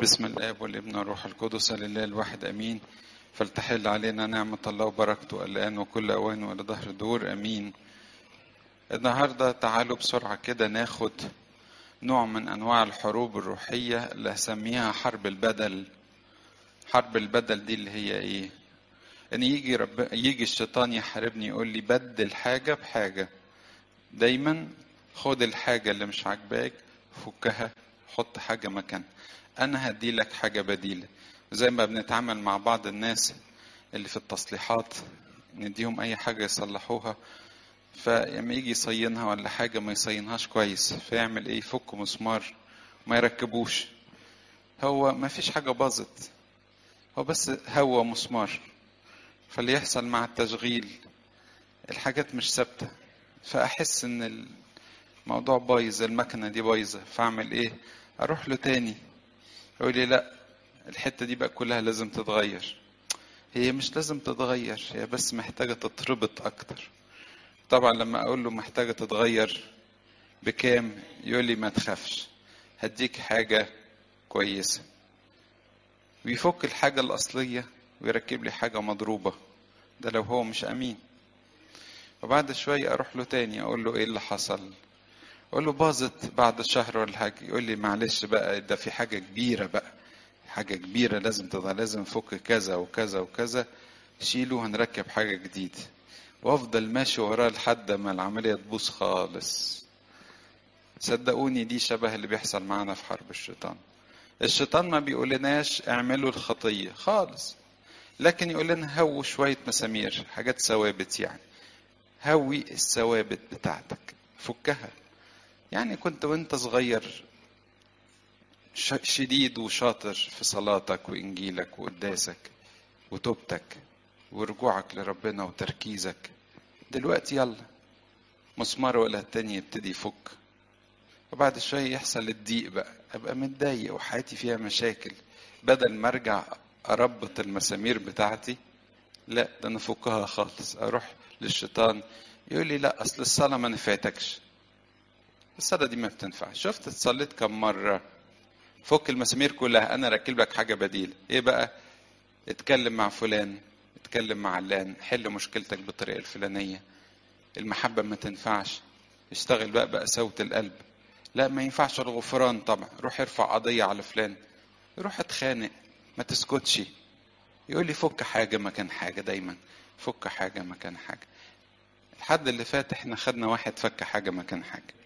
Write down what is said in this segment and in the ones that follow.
بسم الاب والابن والروح القدس لله الواحد امين فلتحل علينا نعمة الله وبركته الآن وكل أوان وإلى ظهر الدور أمين النهاردة تعالوا بسرعة كده ناخد نوع من أنواع الحروب الروحية اللي هسميها حرب البدل حرب البدل دي اللي هي إيه؟ إن يجي رب يجي الشيطان يحاربني يقول لي بدل حاجة بحاجة دايما خد الحاجة اللي مش عاجباك فكها حط حاجة مكانها أنا هدي لك حاجة بديلة زي ما بنتعامل مع بعض الناس اللي في التصليحات نديهم أي حاجة يصلحوها فلما يجي يصينها ولا حاجة ما يصينهاش كويس فيعمل إيه يفك مسمار ما يركبوش هو ما فيش حاجة باظت هو بس هو مسمار فاللي يحصل مع التشغيل الحاجات مش ثابتة فأحس إن الموضوع بايظ المكنة دي بايظة فأعمل إيه أروح له تاني يقول لي لا الحتة دي بقى كلها لازم تتغير هي مش لازم تتغير هي بس محتاجة تتربط أكتر طبعا لما أقول له محتاجة تتغير بكام يقول لي ما تخافش هديك حاجة كويسة ويفك الحاجة الأصلية ويركب لي حاجة مضروبة ده لو هو مش أمين وبعد شوية أروح له تاني أقول له إيه اللي حصل أقول له باظت بعد شهر ولا حاجة يقول لي معلش بقى ده في حاجة كبيرة بقى حاجة كبيرة لازم تضع لازم نفك كذا وكذا وكذا شيله هنركب حاجة جديدة وافضل ماشي وراه لحد ما العملية تبوظ خالص صدقوني دي شبه اللي بيحصل معانا في حرب الشيطان الشيطان ما بيقولناش اعملوا الخطية خالص لكن يقول لنا هووا شوية مسامير حاجات ثوابت يعني هوي الثوابت بتاعتك فكها يعني كنت وانت صغير شديد وشاطر في صلاتك وإنجيلك وقداسك وتوبتك ورجوعك لربنا وتركيزك دلوقتي يلا مسمار ولا التاني يبتدي يفك وبعد شوية يحصل الضيق بقى أبقى متضايق وحياتي فيها مشاكل بدل ما أرجع أربط المسامير بتاعتي لا ده أنا أفكها خالص أروح للشيطان يقول لي لا أصل الصلاة ما نفعتكش الصلاة دي ما بتنفعش شفت اتصليت كم مرة فك المسامير كلها انا اركب لك حاجه بديله ايه بقى اتكلم مع فلان اتكلم مع علان حل مشكلتك بالطريقه الفلانيه المحبه ما تنفعش اشتغل بقى بقساوه القلب لا ما ينفعش الغفران طبعا روح ارفع قضيه على فلان روح اتخانق ما تسكتش يقول لي فك حاجه مكان حاجه دايما فك حاجه مكان حاجه الحد اللي فات احنا خدنا واحد فك حاجه مكان حاجه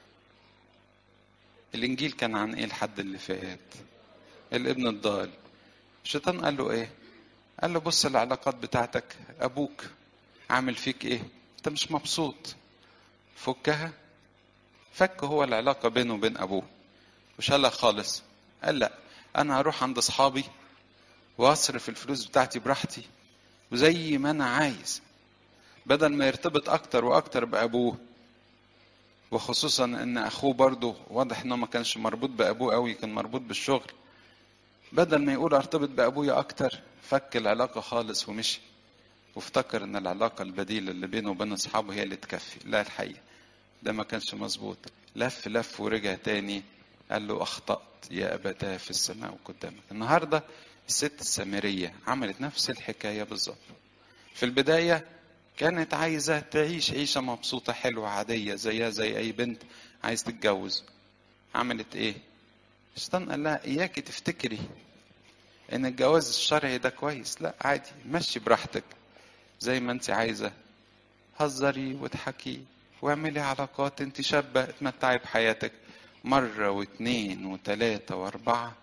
الانجيل كان عن ايه الحد اللي فات الابن الضال الشيطان قال له ايه قال له بص العلاقات بتاعتك ابوك عامل فيك ايه انت مش مبسوط فكها فك هو العلاقة بينه وبين ابوه وشالها خالص قال لا انا هروح عند اصحابي واصرف الفلوس بتاعتي براحتي وزي ما انا عايز بدل ما يرتبط اكتر واكتر بابوه وخصوصا ان اخوه برضه واضح انه ما كانش مربوط بابوه قوي كان مربوط بالشغل بدل ما يقول ارتبط بابويا اكتر فك العلاقه خالص ومشي وافتكر ان العلاقه البديله اللي بينه وبين اصحابه هي اللي تكفي لا الحقيقه ده ما كانش مظبوط لف لف ورجع تاني قال له اخطات يا ابتاه في السماء قدامك النهارده الست السامريه عملت نفس الحكايه بالظبط في البدايه كانت عايزة تعيش عيشة مبسوطة حلوة عادية زيها زي أي بنت عايز تتجوز عملت إيه؟ الشيطان قال لها إياكي تفتكري إن الجواز الشرعي ده كويس لا عادي مشي براحتك زي ما أنت عايزة هزري واضحكي واعملي علاقات أنت شابة اتمتعي بحياتك مرة واثنين وثلاثة وأربعة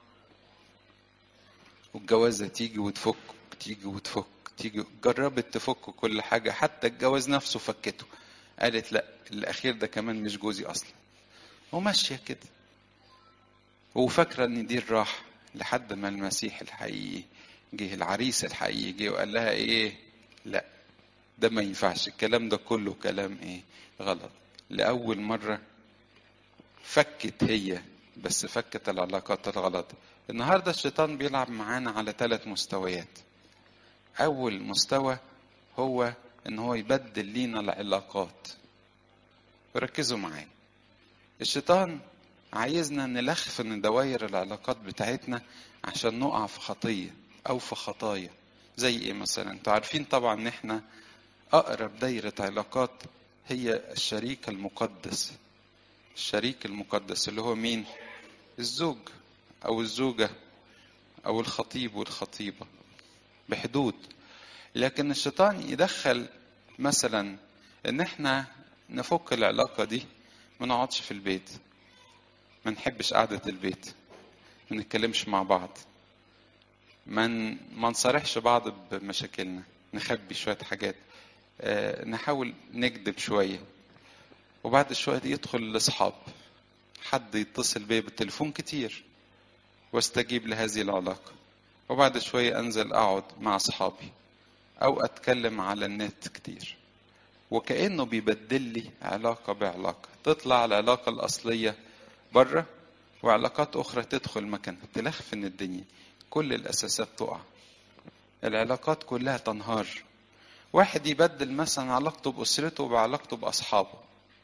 والجوازة تيجي وتفك تيجي وتفك تيجي جربت تفك كل حاجة حتى الجواز نفسه فكته قالت لا الأخير ده كمان مش جوزي أصلا وماشية كده وفاكرة إن دي الراحة لحد ما المسيح الحقيقي جه العريس الحقيقي جه وقال لها إيه لا ده ما ينفعش الكلام ده كله كلام إيه غلط لأول مرة فكت هي بس فكت العلاقات الغلط النهاردة الشيطان بيلعب معانا على ثلاث مستويات أول مستوى هو إن هو يبدل لينا العلاقات ركزوا معايا الشيطان عايزنا نلخفن دوائر العلاقات بتاعتنا عشان نقع في خطية أو في خطايا زي إيه مثلا أنتوا عارفين طبعا إن إحنا أقرب دايرة علاقات هي الشريك المقدس الشريك المقدس اللي هو مين الزوج أو الزوجة أو الخطيب والخطيبة بحدود لكن الشيطان يدخل مثلا ان احنا نفك العلاقة دي ما نقعدش في البيت ما نحبش قعدة البيت ما نتكلمش مع بعض ما ما نصارحش بعض بمشاكلنا نخبي شوية حاجات أه نحاول نكذب شوية وبعد شوية دي يدخل الأصحاب حد يتصل بيا بالتليفون كتير واستجيب لهذه العلاقة وبعد شوية أنزل أقعد مع أصحابي أو أتكلم على النت كتير وكأنه بيبدل لي علاقة بعلاقة تطلع العلاقة الأصلية بره وعلاقات أخرى تدخل مكانها تلخفن الدنيا كل الأساسات تقع العلاقات كلها تنهار واحد يبدل مثلا علاقته بأسرته بعلاقته بأصحابه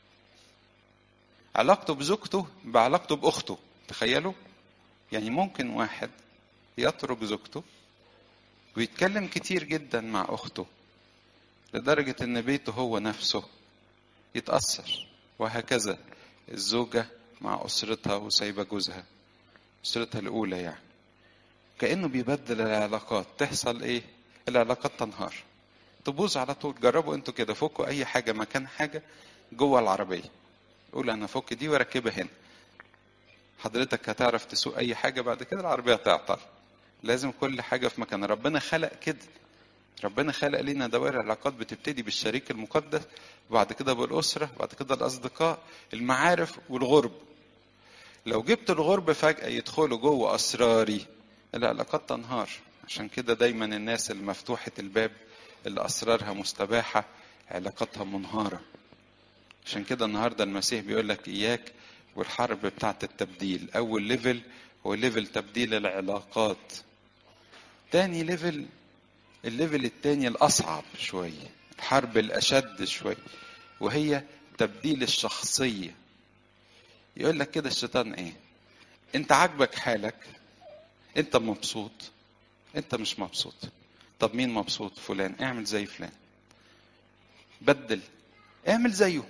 علاقته بزوجته بعلاقته بأخته تخيلوا يعني ممكن واحد يترك زوجته ويتكلم كتير جدا مع أخته لدرجة إن بيته هو نفسه يتأثر وهكذا الزوجة مع أسرتها وسايبة جوزها أسرتها الأولى يعني كأنه بيبدل العلاقات تحصل إيه؟ العلاقات تنهار تبوظ على طول جربوا انتوا كده فكوا أي حاجة مكان حاجة جوه العربية قول أنا فك دي وأركبها هنا حضرتك هتعرف تسوق أي حاجة بعد كده العربية تعطل لازم كل حاجة في مكان ربنا خلق كده ربنا خلق لنا دوائر علاقات بتبتدي بالشريك المقدس وبعد كده بالأسرة وبعد كده الأصدقاء المعارف والغرب لو جبت الغرب فجأة يدخلوا جوه أسراري العلاقات تنهار عشان كده دايما الناس المفتوحة الباب اللي أسرارها مستباحة علاقاتها منهارة عشان كده النهاردة المسيح بيقول لك إياك والحرب بتاعت التبديل أول ليفل هو ليفل تبديل العلاقات تاني ليفل الليفل التاني الأصعب شوية الحرب الأشد شوية وهي تبديل الشخصية يقول لك كده الشيطان ايه انت عاجبك حالك انت مبسوط انت مش مبسوط طب مين مبسوط فلان اعمل زي فلان بدل اعمل زيه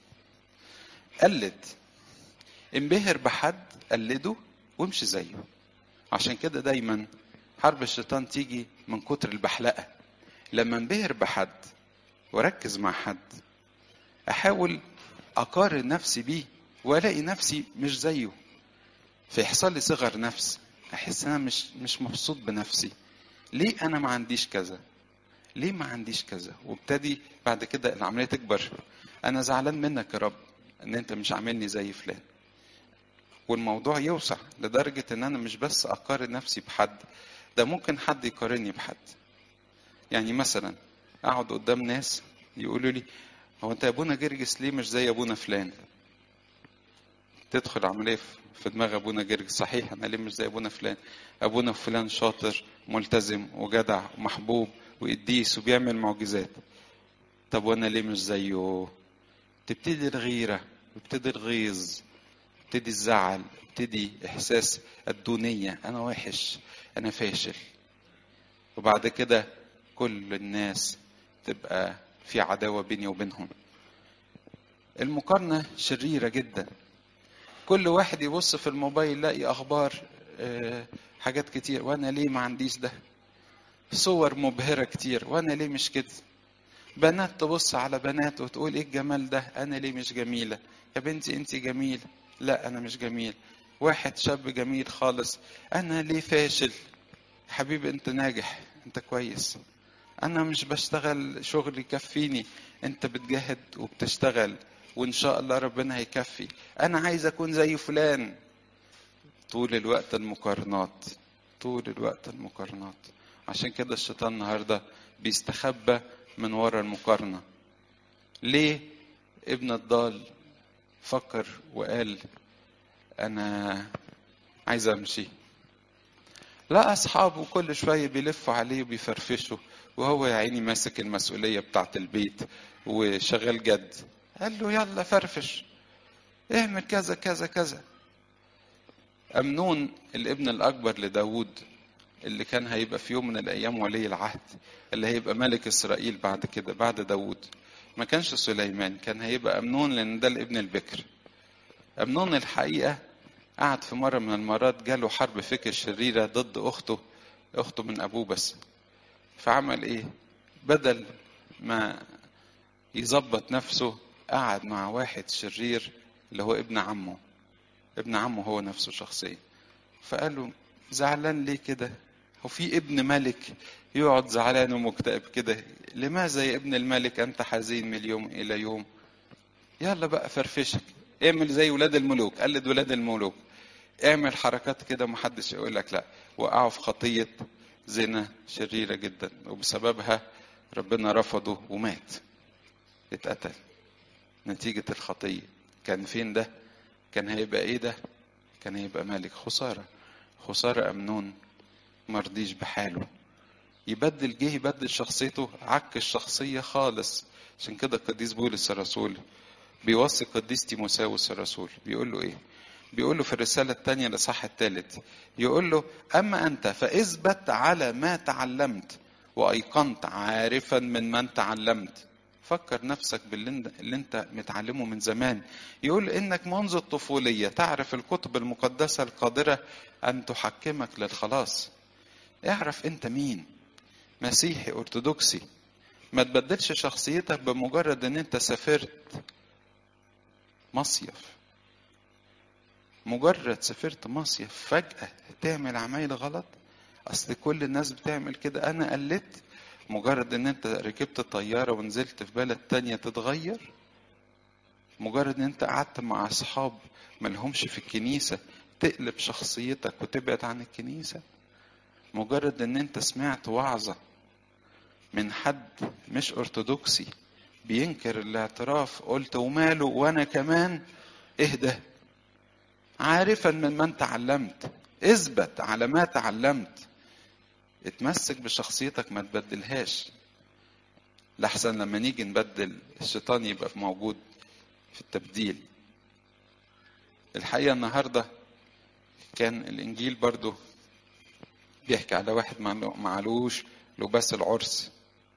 قلد انبهر بحد قلده وامشي زيه عشان كده دايما حرب الشيطان تيجي من كتر البحلقه لما انبهر بحد وركز مع حد احاول اقارن نفسي بيه والاقي نفسي مش زيه فيحصل لي صغر نفس احس ان انا مش مش مبسوط بنفسي ليه انا ما عنديش كذا ليه ما عنديش كذا وابتدي بعد كده العمليه تكبر انا زعلان منك يا رب ان انت مش عاملني زي فلان والموضوع يوسع لدرجة ان انا مش بس اقارن نفسي بحد ده ممكن حد يقارني بحد يعني مثلا اقعد قدام ناس يقولوا لي هو انت يا ابونا جرجس ليه مش زي ابونا فلان تدخل عملية في دماغ ابونا جرجس صحيح انا ليه مش زي ابونا فلان ابونا فلان شاطر ملتزم وجدع ومحبوب وقديس وبيعمل معجزات طب وانا ليه مش زيه تبتدي الغيرة وابتدي الغيظ ابتدي الزعل ابتدي احساس الدونية انا وحش انا فاشل وبعد كده كل الناس تبقى في عداوة بيني وبينهم المقارنة شريرة جدا كل واحد يبص في الموبايل يلاقي اخبار اه حاجات كتير وانا ليه ما عنديش ده صور مبهرة كتير وانا ليه مش كده بنات تبص على بنات وتقول ايه الجمال ده انا ليه مش جميلة يا بنتي انت جميل لا انا مش جميل واحد شاب جميل خالص انا ليه فاشل حبيبي انت ناجح انت كويس انا مش بشتغل شغل يكفيني انت بتجاهد وبتشتغل وان شاء الله ربنا هيكفي انا عايز اكون زي فلان طول الوقت المقارنات طول الوقت المقارنات عشان كده الشيطان النهارده بيستخبى من ورا المقارنه ليه ابن الضال فكر وقال انا عايز امشي لا اصحابه كل شويه بيلفوا عليه وبيفرفشوا وهو يا عيني ماسك المسؤوليه بتاعه البيت وشغال جد قال له يلا فرفش اعمل كذا كذا كذا أمنون الابن الأكبر لداود اللي كان هيبقى في يوم من الأيام ولي العهد اللي هيبقى ملك إسرائيل بعد كده بعد داود ما كانش سليمان كان هيبقى أمنون لأن ده الابن البكر أمنون الحقيقة قعد في مرة من المرات جاله حرب فكر شريرة ضد أخته أخته من أبوه بس فعمل إيه بدل ما يظبط نفسه قعد مع واحد شرير اللي هو ابن عمه ابن عمه هو نفسه شخصيا فقال له زعلان ليه كده هو في ابن ملك يقعد زعلان ومكتئب كده لماذا يا ابن الملك انت حزين من يوم الى يوم يلا بقى فرفشك اعمل زي ولاد الملوك قلد ولاد الملوك اعمل حركات كده محدش يقول لك لا وقعوا في خطية زنا شريرة جدا وبسببها ربنا رفضه ومات اتقتل نتيجة الخطية كان فين ده كان هيبقى ايه ده كان هيبقى ملك خسارة خسارة أمنون مرضيش بحاله يبدل جه يبدل شخصيته عك الشخصية خالص عشان كده القديس بولس الرسول بيوصي القديس تيموساوس الرسول بيقول له ايه بيقول له في الرسالة الثانية لصح الثالث يقول له أما أنت فاثبت على ما تعلمت وأيقنت عارفا من من تعلمت فكر نفسك باللي اللي انت متعلمه من زمان يقول انك منذ الطفولية تعرف الكتب المقدسة القادرة ان تحكمك للخلاص اعرف انت مين مسيحي ارثوذكسي ما تبدلش شخصيتك بمجرد ان انت سافرت مصيف مجرد سافرت مصيف فجأة تعمل عمايل غلط اصل كل الناس بتعمل كده انا قلدت مجرد ان انت ركبت طيارة ونزلت في بلد تانية تتغير مجرد ان انت قعدت مع اصحاب ملهمش في الكنيسة تقلب شخصيتك وتبعد عن الكنيسة مجرد ان انت سمعت وعظة من حد مش ارثوذكسي بينكر الاعتراف قلت وماله وانا كمان اهدى عارفا من من تعلمت اثبت على ما تعلمت اتمسك بشخصيتك ما تبدلهاش لحسن لما نيجي نبدل الشيطان يبقى موجود في التبديل الحقيقة النهاردة كان الإنجيل برضو بيحكي على واحد معلوش لباس العرس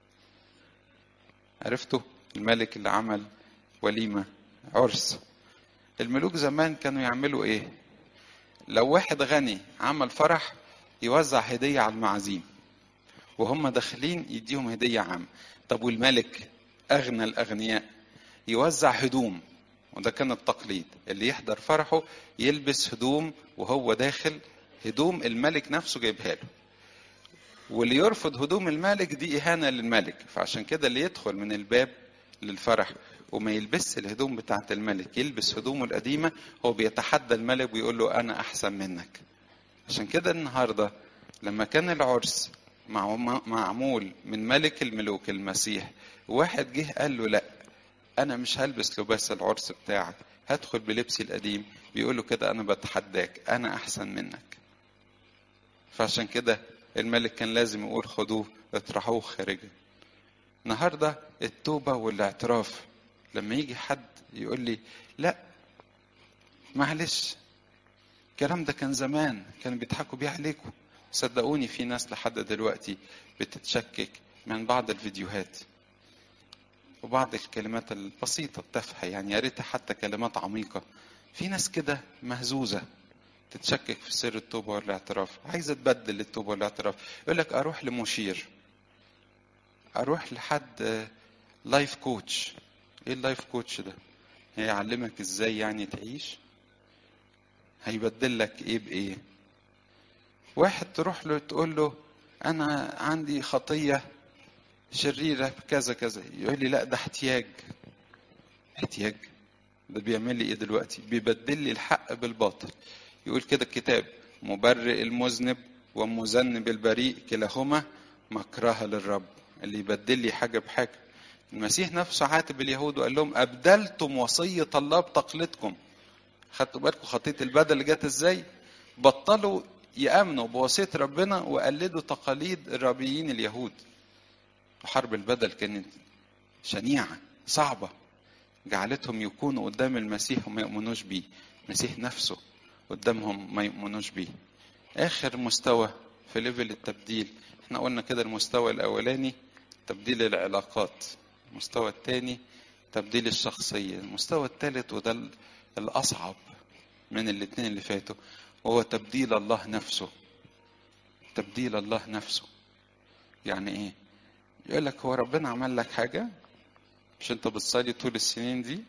عرفتوا الملك اللي عمل وليمة عرس الملوك زمان كانوا يعملوا ايه لو واحد غني عمل فرح يوزع هدية على المعازيم وهم داخلين يديهم هدية عام طب والملك أغنى الأغنياء يوزع هدوم وده كان التقليد اللي يحضر فرحه يلبس هدوم وهو داخل هدوم الملك نفسه جايبها له واللي يرفض هدوم الملك دي إهانة للملك فعشان كده اللي يدخل من الباب للفرح وما يلبسش الهدوم بتاعة الملك يلبس هدومه القديمة هو بيتحدى الملك ويقول له أنا أحسن منك عشان كده النهارده لما كان العرس معمول من ملك الملوك المسيح واحد جه قال له لا انا مش هلبس لباس العرس بتاعك هدخل بلبسي القديم بيقول له كده انا بتحداك انا احسن منك فعشان كده الملك كان لازم يقول خدوه اطرحوه خارجا النهارده التوبه والاعتراف لما يجي حد يقول لي لا معلش الكلام ده كان زمان كانوا بيضحكوا بيه عليكم صدقوني في ناس لحد دلوقتي بتتشكك من بعض الفيديوهات وبعض الكلمات البسيطة التافهة يعني يا ريت حتى كلمات عميقة في ناس كده مهزوزة تتشكك في سر التوبة والاعتراف عايزة تبدل التوبة والاعتراف يقول لك أروح لمشير أروح لحد لايف كوتش إيه اللايف كوتش ده؟ هيعلمك إزاي يعني تعيش؟ هيبدل لك ايه بايه واحد تروح له تقول له انا عندي خطيه شريره كذا كذا يقول لي لا ده احتياج احتياج ده بيعمل لي ايه دلوقتي بيبدل لي الحق بالباطل يقول كده الكتاب مبرئ المذنب ومذنب البريء كلاهما مكرهه للرب اللي يبدل لي حاجه بحاجه المسيح نفسه عاتب اليهود وقال لهم ابدلتم وصيه الله بتقليدكم خدتوا بالكم خطيه البدل اللي جت ازاي بطلوا يامنوا بوصيه ربنا وقلدوا تقاليد الربيين اليهود حرب البدل كانت شنيعه صعبه جعلتهم يكونوا قدام المسيح وما يؤمنوش بيه المسيح نفسه قدامهم ما يؤمنوش بيه اخر مستوى في ليفل التبديل احنا قلنا كده المستوى الاولاني تبديل العلاقات المستوى الثاني تبديل الشخصية المستوى الثالث وده الأصعب من الاثنين اللي فاتوا وهو تبديل الله نفسه تبديل الله نفسه يعني ايه يقول لك هو ربنا عمل لك حاجة مش انت بتصلي طول السنين دي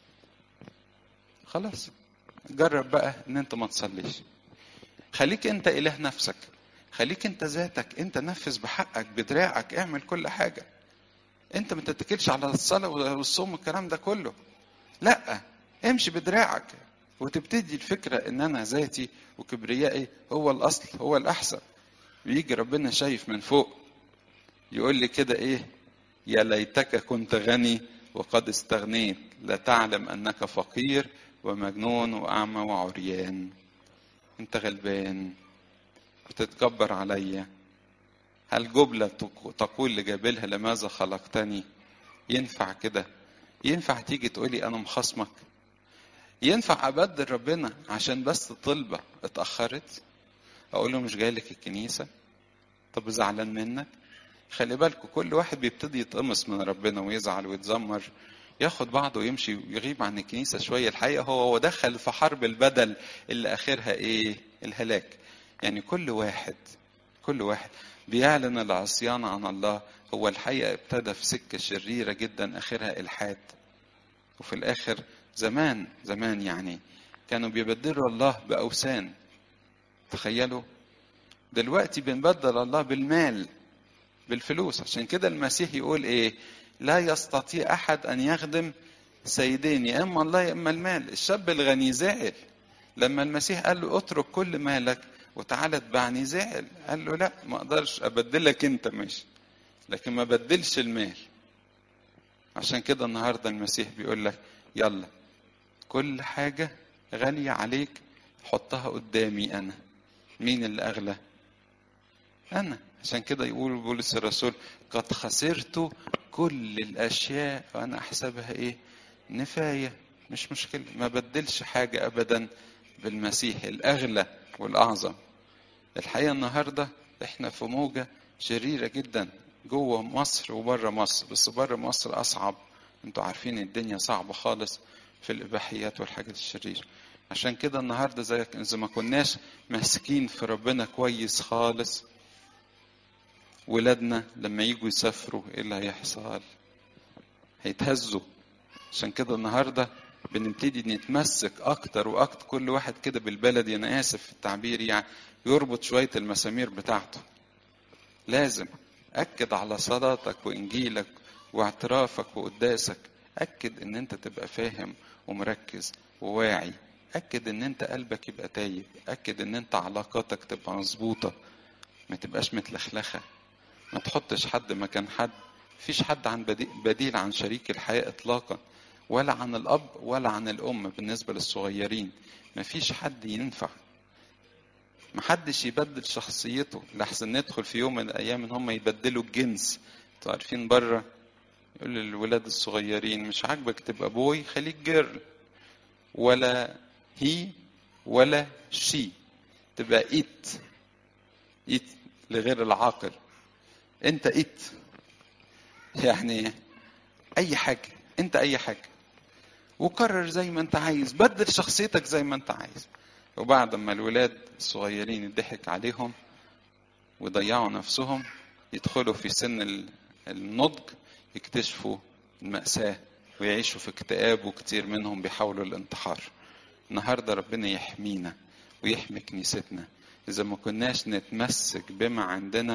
خلاص جرب بقى ان انت ما تصليش خليك انت اله نفسك خليك انت ذاتك انت نفذ بحقك بدراعك اعمل كل حاجه انت ما تتكلش على الصلاه والصوم والكلام ده كله لا امشي بدراعك وتبتدي الفكره ان انا ذاتي وكبريائي هو الاصل هو الاحسن ويجي ربنا شايف من فوق يقول لي كده ايه يا ليتك كنت غني وقد استغنيت لا تعلم انك فقير ومجنون واعمى وعريان انت غلبان بتتكبر عليا هل جملة تقول لجابلها لماذا خلقتني ينفع كده ينفع تيجي تقولي أنا مخصمك ينفع أبدل ربنا عشان بس طلبة اتأخرت أقول له مش جاي لك الكنيسة طب زعلان منك خلي بالكوا كل واحد بيبتدي يتقمص من ربنا ويزعل ويتذمر ياخد بعضه ويمشي ويغيب عن الكنيسة شوية الحقيقة هو هو دخل في حرب البدل اللي آخرها إيه الهلاك يعني كل واحد كل واحد بيعلن العصيان عن الله هو الحقيقة ابتدى في سكة شريرة جدا آخرها إلحاد وفي الآخر زمان زمان يعني كانوا بيبدلوا الله بأوثان تخيلوا دلوقتي بنبدل الله بالمال بالفلوس عشان كده المسيح يقول ايه لا يستطيع احد ان يخدم سيدين يا اما الله يا اما المال الشاب الغني زعل لما المسيح قال له اترك كل مالك وتعالى اتبعني زعل قال له لا ما اقدرش ابدلك انت ماشي لكن ما بدلش المال عشان كده النهارده المسيح بيقول لك يلا كل حاجة غالية عليك حطها قدامي أنا مين اللي أغلى أنا عشان كده يقول بولس الرسول قد خسرت كل الأشياء وأنا أحسبها إيه نفاية مش مشكلة ما بدلش حاجة أبدا بالمسيح الأغلى والأعظم الحقيقة النهاردة إحنا في موجة شريرة جدا جوه مصر وبره مصر بس بره مصر أصعب انتوا عارفين الدنيا صعبة خالص في الإباحيات والحاجات الشريرة عشان كده النهاردة زي إذا ما كناش ماسكين في ربنا كويس خالص ولادنا لما يجوا يسافروا ايه اللي هيحصل هيتهزوا عشان كده النهارده بنبتدي نتمسك اكتر واكتر كل واحد كده بالبلدي انا اسف في التعبير يعني يربط شويه المسامير بتاعته لازم اكد على صلاتك وانجيلك واعترافك وقداسك اكد ان انت تبقى فاهم ومركز وواعي اكد ان انت قلبك يبقى تايب اكد ان انت علاقاتك تبقى مظبوطه ما تبقاش متلخلخه ما تحطش حد مكان حد فيش حد عن بديل عن شريك الحياة إطلاقا ولا عن الأب ولا عن الأم بالنسبة للصغيرين ما فيش حد ينفع ما حدش يبدل شخصيته لحسن ندخل في يوم من الأيام إن هم يبدلوا الجنس انتوا عارفين بره يقول للولاد الصغيرين مش عاجبك تبقى بوي خليك جيرل ولا هي ولا شي تبقى ايت ايت لغير العاقل انت ايت يعني اي حاجه انت اي حاجه وقرر زي ما انت عايز بدل شخصيتك زي ما انت عايز وبعد ما الولاد الصغيرين يضحك عليهم ويضيعوا نفسهم يدخلوا في سن النضج يكتشفوا المأساة ويعيشوا في اكتئاب وكتير منهم بيحاولوا الانتحار النهاردة ربنا يحمينا ويحمي كنيستنا إذا ما كناش نتمسك بما عندنا